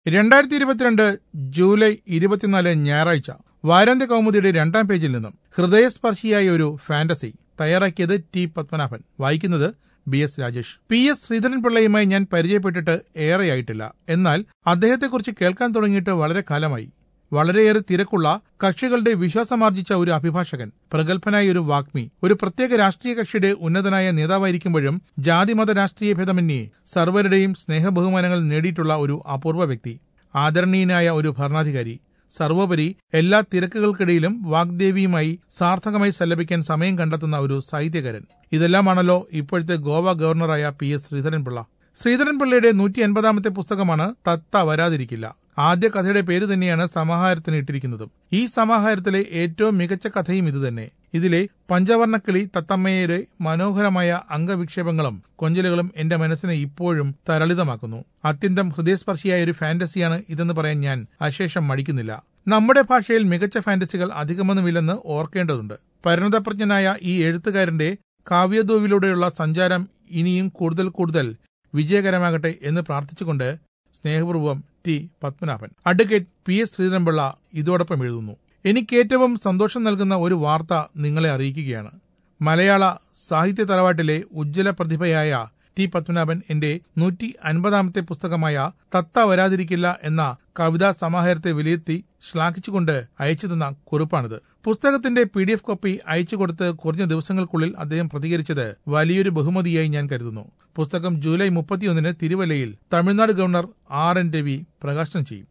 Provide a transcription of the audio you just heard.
രണ്ടായിരത്തി ഇരുപത്തിരണ്ട് ജൂലൈ ഇരുപത്തിനാല് ഞായറാഴ്ച വാരാന്ത്യ കൗമുദിയുടെ രണ്ടാം പേജിൽ നിന്നും ഹൃദയസ്പർശിയായ ഒരു ഫാന്റസി തയ്യാറാക്കിയത് ടി പത്മനാഭൻ വായിക്കുന്നത് B S Rajesh P S ശ്രീധരൻപിള്ളയുമായി ഞാൻ പരിചയപ്പെട്ടിട്ട് ഏറെയായിട്ടില്ല എന്നാൽ അദ്ദേഹത്തെക്കുറിച്ച് കേൾക്കാൻ തുടങ്ങിയിട്ട് വളരെ കാലമായി വളരെയേറെ തിരക്കുള്ള കക്ഷികളുടെ വിശ്വാസമാർജിച്ച ഒരു അഭിഭാഷകൻ പ്രഗത്ഭനായ ഒരു വാഗ്മി ഒരു പ്രത്യേക രാഷ്ട്രീയ കക്ഷിയുടെ ഉന്നതനായ നേതാവായിരിക്കുമ്പോഴും ജാതിമത രാഷ്ട്രീയ ഭേദമന്യേ സർവരുടെയും സ്നേഹബഹുമാനങ്ങൾ നേടിയിട്ടുള്ള ഒരു അപൂർവ വ്യക്തി ആദരണീയനായ ഒരു ഭരണാധികാരി സർവോപരി എല്ലാ തിരക്കുകൾക്കിടയിലും വാഗ്ദേവിയുമായി സാർത്ഥകമായി സല്ലപിക്കാൻ സമയം കണ്ടെത്തുന്ന ഒരു സാഹിത്യകാരൻ ഇതെല്ലാമാണല്ലോ ഇപ്പോഴത്തെ ഗോവ ഗവർണറായ പി എസ് ശ്രീധരൻപിള്ള ശ്രീധരൻപിള്ളയുടെ നൂറ്റി എൺപതാമത്തെ പുസ്തകമാണ് തത്ത വരാതിരിക്കില്ല ആദ്യ കഥയുടെ പേര് തന്നെയാണ് സമാഹാരത്തിന് ഇട്ടിരിക്കുന്നതും ഈ സമാഹാരത്തിലെ ഏറ്റവും മികച്ച കഥയും ഇതുതന്നെ ഇതിലെ പഞ്ചവർണ്ണക്കിളി തത്തമ്മയുടെ മനോഹരമായ അംഗവിക്ഷേപങ്ങളും കൊഞ്ചലുകളും എന്റെ മനസ്സിനെ ഇപ്പോഴും തരളിതമാക്കുന്നു അത്യന്തം ഹൃദയസ്പർശിയായ ഒരു ഫാന്റസിയാണ് ഇതെന്ന് പറയാൻ ഞാൻ അശേഷം മടിക്കുന്നില്ല നമ്മുടെ ഭാഷയിൽ മികച്ച ഫാന്റസികൾ അധികമൊന്നുമില്ലെന്ന് ഓർക്കേണ്ടതുണ്ട് പരിണതപ്രജ്ഞനായ ഈ എഴുത്തുകാരന്റെ കാവ്യദൂവിലൂടെയുള്ള സഞ്ചാരം ഇനിയും കൂടുതൽ കൂടുതൽ വിജയകരമാകട്ടെ എന്ന് പ്രാർത്ഥിച്ചുകൊണ്ട് സ്നേഹപൂർവ്വം T Padmanabhan advocate P S Sreedharan Pillai ഇതോടൊപ്പം എഴുതുന്നു എനിക്കേറ്റവും സന്തോഷം നൽകുന്ന ഒരു വാർത്ത നിങ്ങളെ അറിയിക്കുകയാണ് മലയാള സാഹിത്യ തറവാട്ടിലെ ഉജ്ജ്വല പ്രതിഭയായ ടി പത്മനാഭൻ എന്റെ നൂറ്റി അൻപതാമത്തെ പുസ്തകമായ തത്ത വരാതിരിക്കില്ല എന്ന കവിതാ സമാഹാരത്തെ വിലയിരുത്തി ശ്ലാഘിച്ചുകൊണ്ട് അയച്ചു തന്ന കുറിപ്പാണിത് പുസ്തകത്തിന്റെ പി ഡി എഫ് കോപ്പി അയച്ചു കൊടുത്ത് കുറഞ്ഞ ദിവസങ്ങൾക്കുള്ളിൽ അദ്ദേഹം പ്രതികരിച്ചത് വലിയൊരു ബഹുമതിയായി ഞാൻ കരുതുന്നു പുസ്തകം ജൂലൈ മുപ്പത്തിയൊന്നിന് തിരുവല്ലയിൽ Tamil Nadu governor R N Ravi പ്രകാശനം ചെയ്യും